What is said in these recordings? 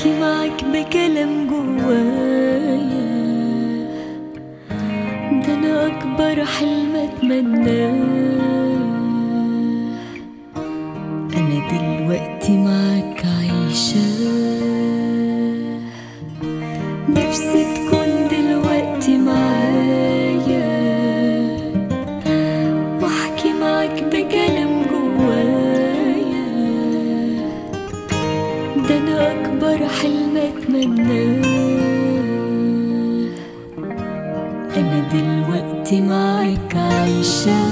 واحكي معك بكلام جوايا ده انا اكبر حلم اتمناه انا دلوقتي معك عايشه نفسي تكون دلوقتي معايا واحكي معك بكلام جوايا ده انا اكبر حلم اتمناه انا دلوقتي معك عايشه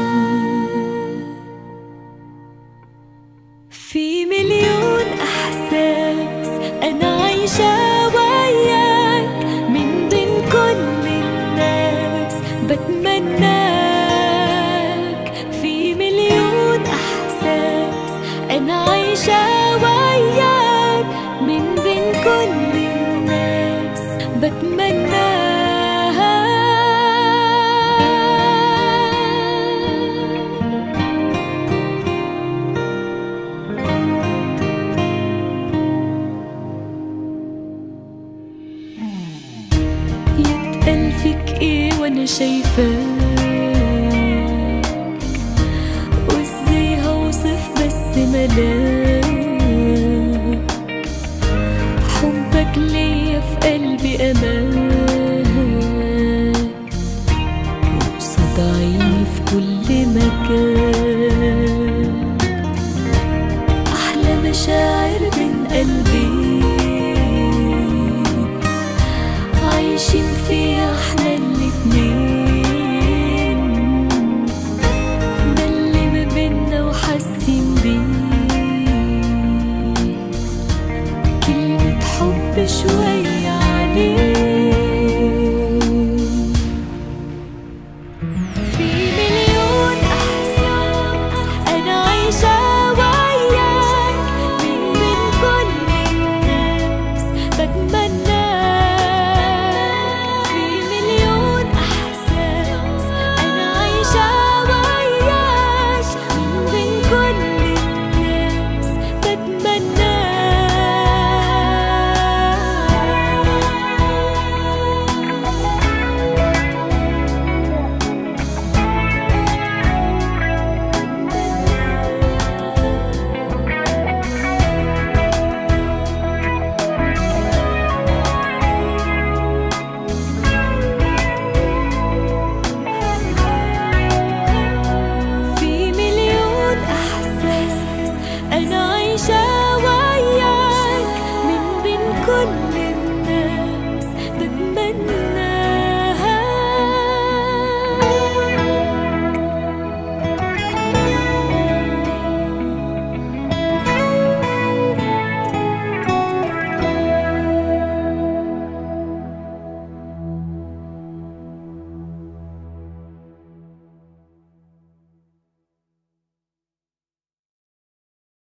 في مليون احساس انا عايشه وياك من بين كل الناس بتمناك في مليون احساس انا عايشه وياك من بين كل الناس بتمناك يتقال فيك ايه وانا شايفاك وازاي هوصف بس ملاك حبك ليا في قلبي